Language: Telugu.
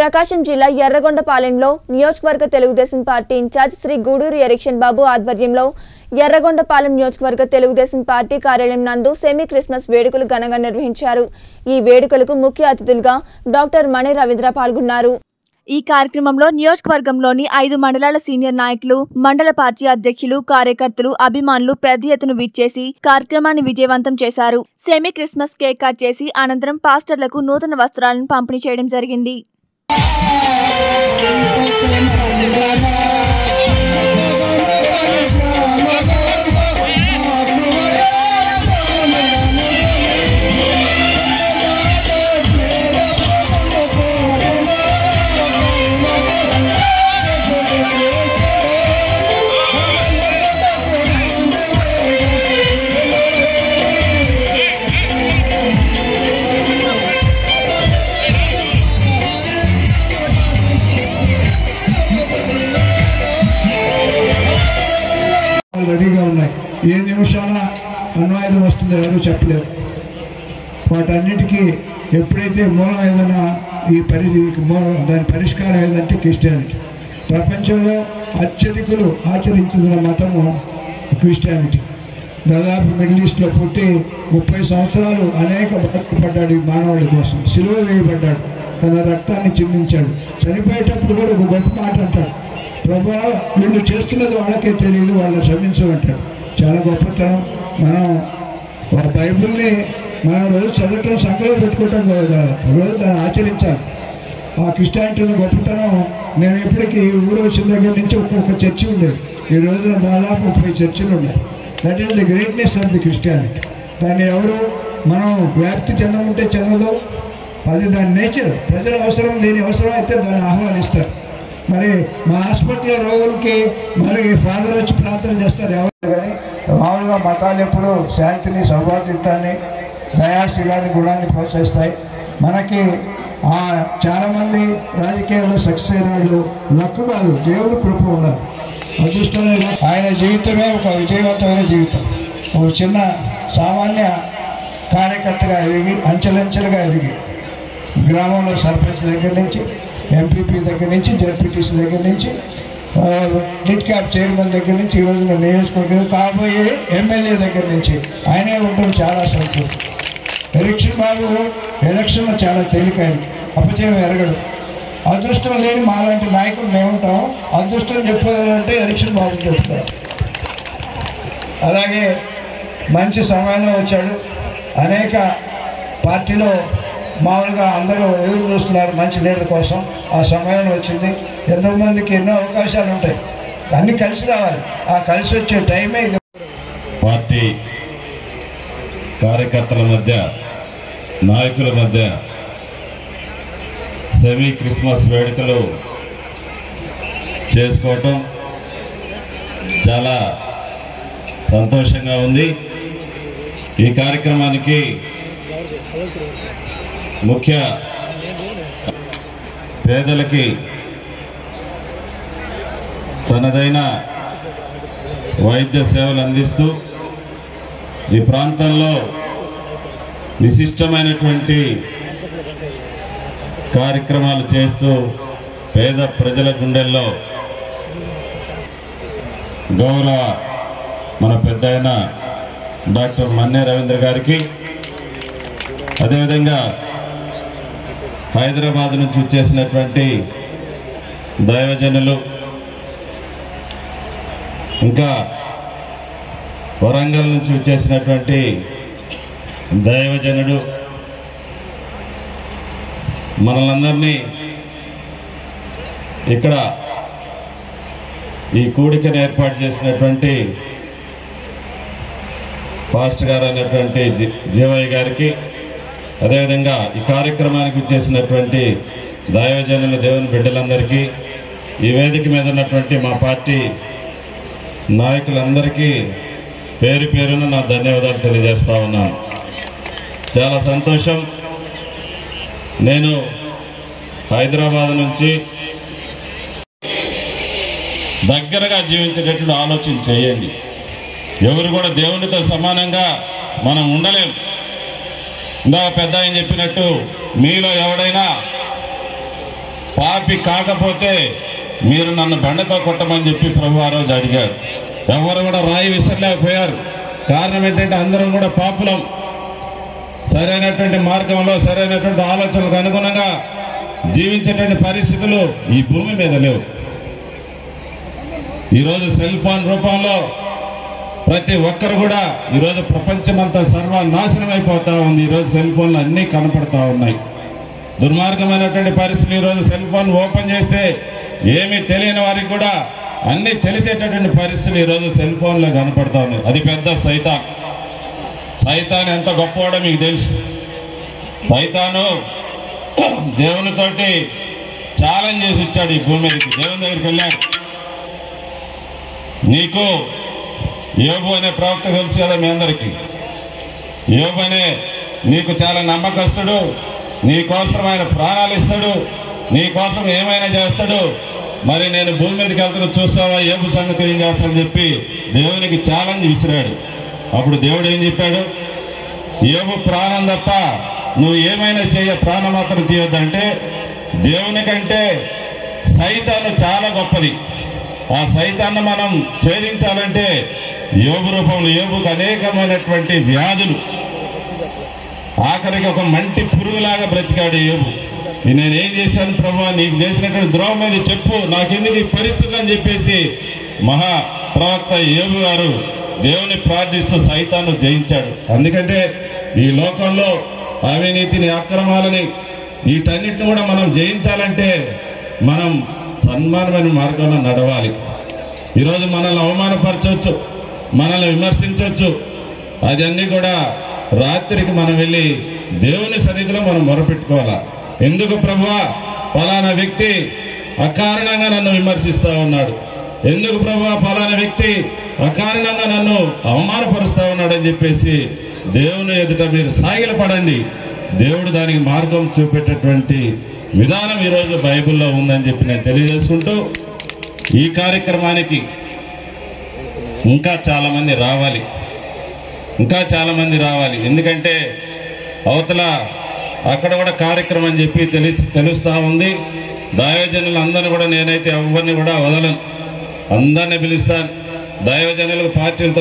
ప్రకాశం జిల్లా ఎర్రగొండపాలెంలో నియోజకవర్గ తెలుగుదేశం పార్టీ ఇన్ఛార్జ్ శ్రీ గూడూరు ఎరిక్షన్ బాబు ఆధ్వర్యంలో ఎర్రగొండపాలెం నియోజకవర్గ తెలుగుదేశం పార్టీ కార్యాలయం నందు సెమీ క్రిస్మస్ వేడుకలు ఘనంగా నిర్వహించారు ఈ వేడుకలకు ముఖ్య అతిథులుగా డాక్టర్ మణి రవీంద్ర పాల్గొన్నారు ఈ కార్యక్రమంలో నియోజకవర్గంలోని ఐదు మండలాల సీనియర్ నాయకులు మండల పార్టీ అధ్యక్షులు కార్యకర్తలు అభిమానులు పెద్ద ఎత్తున విచ్చేసి కార్యక్రమాన్ని విజయవంతం చేశారు సెమీ క్రిస్మస్ కేక్ కట్ చేసి అనంతరం పాస్టర్లకు నూతన వస్త్రాలను పంపిణీ చేయడం జరిగింది రెడీగా ఉన్నాయి ఏ నిమిషాన అన్వాయుధం వస్తుందో ఎవరు చెప్పలేరు వాటన్నిటికీ ఎప్పుడైతే మూలం ఏదైనా ఈ పరి మూలం దాని పరిష్కారం ఏదంటే క్రిస్టియానిటీ ప్రపంచంలో అత్యధికులు ఆచరించిన మతము క్రిస్టియానిటీ దాదాపు మిడిల్ ఈస్ట్లో పుట్టి ముప్పై సంవత్సరాలు అనేక బాధలు పడ్డాడు ఈ మానవుడి కోసం సిలువ వేయబడ్డాడు తన రక్తాన్ని చిందించాడు చనిపోయేటప్పుడు కూడా ఒక గొప్ప మాట అంటాడు ప్రభా వీళ్ళు చేస్తున్నది వాళ్ళకే తెలియదు వాళ్ళని క్షమించమంటాడు చాలా గొప్పతనం మనం ఆ బైబిల్ని మనం రోజు చదవటం సంకలో పెట్టుకోవటం కాదు రోజు దాన్ని ఆచరించాలి ఆ క్రిస్టియానిటీలో గొప్పతనం నేను ఎప్పటికీ ఈ ఊరు వచ్చిన దగ్గర నుంచి ఒక్కొక్క చర్చి ఉండేది ఈ రోజున దాదాపు ముప్పై చర్చిలు ఉన్నాయి that is the greatness of the Christianity దాన్ని ఎవరు మనం వ్యాప్తి చెందమంటే చెందదు అది దాని నేచర్ ప్రజల అవసరం దేని అవసరం అయితే దాన్ని ఆహ్వానిస్తారు మరి మా హాస్పిటల్లో రోగులకి మళ్ళీ ఫాదర్ వచ్చి ప్రార్థన చేస్తారు ఎవరు కానీ మామూలుగా మతాలు ఎప్పుడు శాంతిని సౌభాగ్యతాన్ని దయాశీలాన్ని గుణాన్ని ప్రోత్సహిస్తాయి మనకి ఆ చాలామంది రాజకీయాల్లో సక్సెస్ అయిన వాళ్ళు లక్కు కాదు దేవుడు కృప ఉండాలి అదృష్టమే లక్. ఆయన జీవితమే ఒక విజయవంతమైన జీవితం ఒక చిన్న సామాన్య కార్యకర్తగా ఎదిగి అంచెలంచెలుగా ఎదిగి గ్రామంలో సర్పంచ్ దగ్గర నుంచి ఎంపీపీ దగ్గర నుంచి జడ్పీటీసీ దగ్గర నుంచి ఆ, లిట్ క్యాప్ చైర్మన్ దగ్గర నుంచి ఈ రోజున నియోజకవర్గం కాబోయే ఎమ్మెల్యే దగ్గర నుంచి ఆయనే ఉండడం చాలా సంతోషం ఎలక్షన్ బాబు ఎలక్షన్లో చాలా తేలికైన అపజయం ఎరగడు అదృష్టం లేని మాలాంటి నాయకులు మేముంటాం అదృష్టం చెప్పాలంటే ఎలక్షన్ బాబు చెప్తారు అలాగే మంచి సమయంలో వచ్చాడు అనేక పార్టీలో మామూలుగా అందరూ ఎదురు చూస్తున్నారు మంచి లీడర్ కోసం ఆ సమయం వచ్చింది ఎంతోమందికి ఎన్నో అవకాశాలు ఉంటాయి అన్నీ కలిసి రావాలి ఆ కలిసి వచ్చే టైమే ఇది పార్టీ కార్యకర్తల మధ్య నాయకుల మధ్య సెమీ క్రిస్మస్ వేడుకలు చేసుకోవటం చాలా సంతోషంగా ఉంది ఈ కార్యక్రమానికి ముఖ్య పేదలకి తనదైన వైద్య సేవలు అందిస్తూ ఈ ప్రాంతంలో విశిష్టమైనటువంటి కార్యక్రమాలు చేస్తూ పేద ప్రజల గుండెల్లో గౌరవ మన పెద్ద డాక్టర్ మన్నే రవీంద్ర గారికి అదేవిధంగా హైదరాబాద్ నుంచి వచ్చేసినటువంటి దైవజనులు ఇంకా వరంగల్ నుంచి వచ్చేసినటువంటి దైవజనుడు మనలందరినీ ఇక్కడ ఈ కూడికను ఏర్పాటు చేసినటువంటి పాస్టర్ గారు అయినటువంటి జి- జీవయ్య గారికి అదేవిధంగా ఈ కార్యక్రమానికి వచ్చేసినటువంటి దైవజనుల దేవుని బిడ్డలందరికీ ఈ వేదిక మీద ఉన్నటువంటి మా పార్టీ నాయకులందరికీ పేరు పేరున నా ధన్యవాదాలు తెలియజేస్తా ఉన్నాను చాలా సంతోషం నేను హైదరాబాద్ నుంచి దగ్గరగా జీవించేటటువంటి ఆలోచన చేయండి ఎవరు కూడా దేవునితో సమానంగా మనం ఉండలేం ఇందాక పెద్ద ఆయన చెప్పినట్టు మీలో ఎవడైనా పాపి కాకపోతే మీరు నన్ను బండతో కొట్టమని చెప్పి ప్రభు ఆ రోజు అడిగాడు ఎవరు కూడా రాయి విసరలేకపోయారు కారణం ఏంటంటే అందరం కూడా పాపులం సరైనటువంటి మార్గంలో సరైనటువంటి ఆలోచనలకు అనుగుణంగా జీవించేటువంటి పరిస్థితులు ఈ భూమి మీద లేవు ఈరోజు సెల్ ఫోన్ రూపంలో ప్రతి ఒక్కరు కూడా ఈరోజు ప్రపంచమంతా సర్వనాశనం అయిపోతా ఉంది ఈరోజు సెల్ ఫోన్లు అన్నీ కనపడతా ఉన్నాయి దుర్మార్గమైనటువంటి పరిస్థితులు ఈరోజు సెల్ ఫోన్ ఓపెన్ చేస్తే ఏమీ తెలియని వారికి కూడా అన్ని తెలిసేటటువంటి పరిస్థితులు ఈరోజు సెల్ ఫోన్లో కనపడతా ఉన్నాయి అది పెద్ద సైతాన్ సైతాన్ ఎంత గొప్పవాడో మీకు తెలుసు సైతాను దేవునితోటి ఛాలెంజ్ చేసి ఇచ్చాడు ఈ భూమి మీదకి దేవుని దగ్గరికి వెళ్ళాడు నీకు యోబు అనే ప్రవక్త తెలుసు కదా మీ అందరికీ యోబు అనే నీకు చాలా నమ్మకస్తుడు నీ కోసం ఆయన ప్రాణాలు ఇస్తాడు నీ కోసం ఏమైనా చేస్తాడు మరి నేను భూమి మీదకి వెళ్తున్నా చూస్తావా ఏబు సంగతి ఏం చేస్తానని చెప్పి దేవునికి ఛాలెంజ్ విసిరాడు అప్పుడు దేవుడు ఏం చెప్పాడు ఏబు ప్రాణం తప్ప నువ్వు ఏమైనా చేయ ప్రాణం మాత్రం తీయొద్దంటే దేవుని కంటే సైతాను చాలా గొప్పది ఆ సైతాన్ని మనం ఛేదించాలంటే యోగు రూపంలో యోగుకు అనేకమైనటువంటి వ్యాధులు ఆఖరికి ఒక మంటి పురుగులాగా బ్రతికాడు యోగు నేనేం చేశాను ప్రభు నీకు చేసినటువంటి ద్రోహం మీద చెప్పు నాకెందుకు ఈ పరిస్థితులు అని చెప్పేసి మహా ప్రవక్త యోగు గారు దేవుని ప్రార్థిస్తూ సైతాన్ని జయించాడు అందుకంటే ఈ లోకంలో అవినీతిని అక్రమాలని వీటన్నిటిని కూడా మనం జయించాలంటే మనం సన్మానమైన మార్గంలో నడవాలి ఈరోజు మనల్ని అవమానపరచవచ్చు మనల్ని విమర్శించవచ్చు అదన్నీ కూడా రాత్రికి మనం వెళ్ళి దేవుని సన్నిధిలో మనం మొరపెట్టుకోవాలా ఎందుకు ప్రభువా ఫలానా వ్యక్తి అకారణంగా నన్ను విమర్శిస్తా ఉన్నాడు ఎందుకు ప్రభువా ఫలానా వ్యక్తి అకారణంగా నన్ను అవమానపరుస్తా ఉన్నాడని చెప్పేసి దేవుని ఎదుట మీరు సాగిలపడండి దేవుడు దానికి మార్గం చూపెట్టేటువంటి విధానం ఈరోజు బైబిల్లో ఉందని చెప్పి నేను తెలియజేసుకుంటూ ఈ కార్యక్రమానికి ఇంకా చాలా మంది రావాలి ఇంకా చాలా మంది రావాలి ఎందుకంటే అవతల అక్కడ కూడా కార్యక్రమం అని చెప్పి తెలిసి తెలుస్తా ఉంది దైవజనులు అందరిని కూడా నేనైతే ఎవరిని కూడా వదలను అందరిని పిలుస్తాను దైవజనులకు పార్టీలతో